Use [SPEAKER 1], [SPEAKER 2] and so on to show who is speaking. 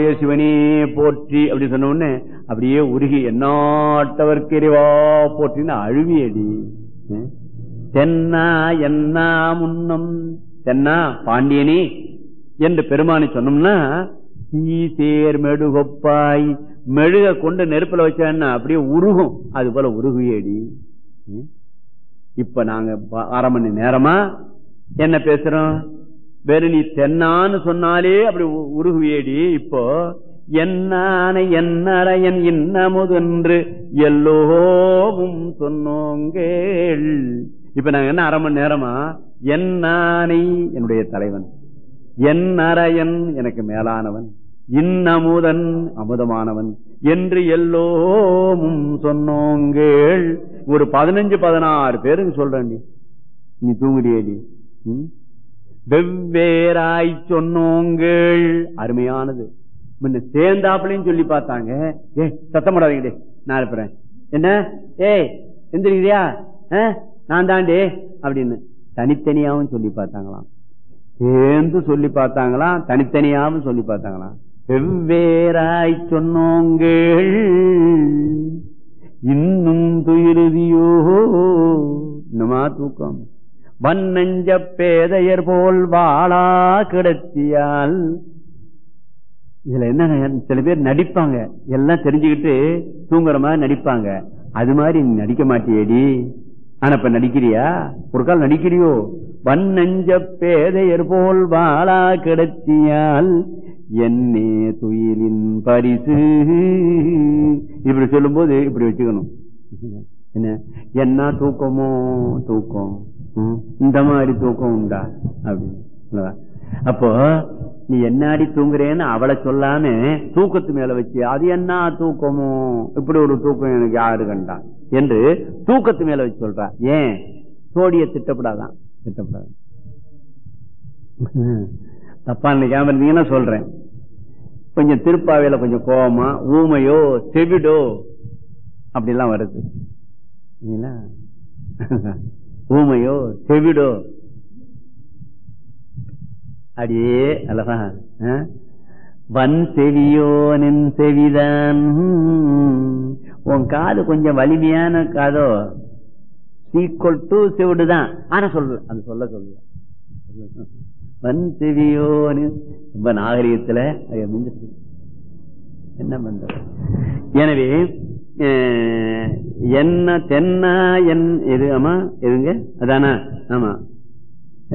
[SPEAKER 1] சிவனே போற்றி அப்படி சொன்ன உடனே அப்படியே உருகி எந்நாட்டவர்க்கு இறைவா போற்றின்னு அழுவியடி ம். தென்னா என்னா முன்னம் தென்னா பாண்டியனே என்று பெருமானை சொன்னோம்னா தீ சேர் மெழுகொப்பாய் மெழுக கொண்டு நெருப்புல வச்சா அப்படியே உருகும் அது போல உருகுயடி ம். இப்ப நாங்க ப- அரை மணி நேரமா என்ன பேசுறோம் வெறும் நீ தென்னான்னு சொன்னாலே அப்படி உ- உருகுவியடி இப்போ என்னான என்னரையன் இன்னமுதென்று எல்லோவும் சொன்னோங்கேள் இப்ப நாங்க என்ன அரை மணி நேரமா என்னானை என்னுடைய தலைவன் என் அரையன் எனக்கு மேலானவன் இன்னமுதன் அமுதமானவன் என்று எல்லோமும் சொன்னோங்கேள் ஒரு பதினஞ்சு பதினாறு பேருக்கு சொல்றேன் நீ நீ தூங்குறியடி ம்? வெவ்வேறாய் சொன்னோங்கள் அருமையானது முன்ன சேர்ந்தாப்புலையும் சொல்லி பார்த்தாங்க ஏ சத்தம் போடாதீங்கடே நான் இருப்பேன் என்ன ஏய் எந்திரிக்கிறியா ஆ? நான் தாண்டி அப்படின்னு தனித்தனியாவும் சொல்லி பார்த்தாங்களாம் சேர்ந்து சொல்லி பார்த்தாங்களாம் தனித்தனியாவும் சொல்லி பார்த்தாங்களாம் வெவ்வேறாய் சொன்னோங்கள் இன்னும் துயிருதியோ இன்னுமா தூக்கம் வன்னஞ்ச பேதையர் போல் வாழா கிடத்தியால் இதுல என்ன சில பேர் நடிப்பாங்க எல்லாம் தெரிஞ்சுக்கிட்டு தூங்குற மாதிரி நடிப்பாங்க அது மாதிரி நீ நடிக்க மாட்டியேடி ஆனா இப்ப நடிக்கிறியா ஒரு கால் நடிக்கிறியோ வன்னஞ்ச பேதையர் போல் வாழா கிடத்தியால் என்னே துயிலின் பரிசு இப்படி சொல்லும்போது இப்படி வச்சுக்கணும் என்ன என்ன தூக்கமோ தூக்கம் ம், இந்த மாதிரி தூக்கம் உண்டா அப்படின்னு அல்லவா? அப்போ நீ என்னாடி தூங்குறேன்னு அவளை சொல்லாம தூக்கத்து மேல வச்சு அது என்ன தூக்கமோ இப்படி ஒரு தூக்கம் எனக்கு யாரு கண்டா என்று தூக்கத்து மேல வச்சு சொல்றா ஏன் தோடிய திட்டப்படாதான் திட்டப்படாது தப்பா நினைக்காம இருந்தீங்கன்னா சொல்றேன் கொஞ்சம் திருப்பாவையில கொஞ்சம் கோவமா ஊமையோ செவிடோ அப்படிலாம் வருது இல்லைங்களா? ஊமையோ செவிடோ அடியே அல்லவா ஆ? வன் செவியோ நின் செவிதான் உன் காது கொஞ்சம் வலிமையான காதோ சீக்வல் டு செவிடுதான் ஆனா சொல்லல அது சொல்ல சொல்லல வன் செவியோ நின் ரொம்ப நாகரிகத்துல அது மிஞ்சிட்டு. என்ன பண்றது எனவே அஹ், என்ன தென்னா என் எது ஆமா எதுங்க அதானா ஆமா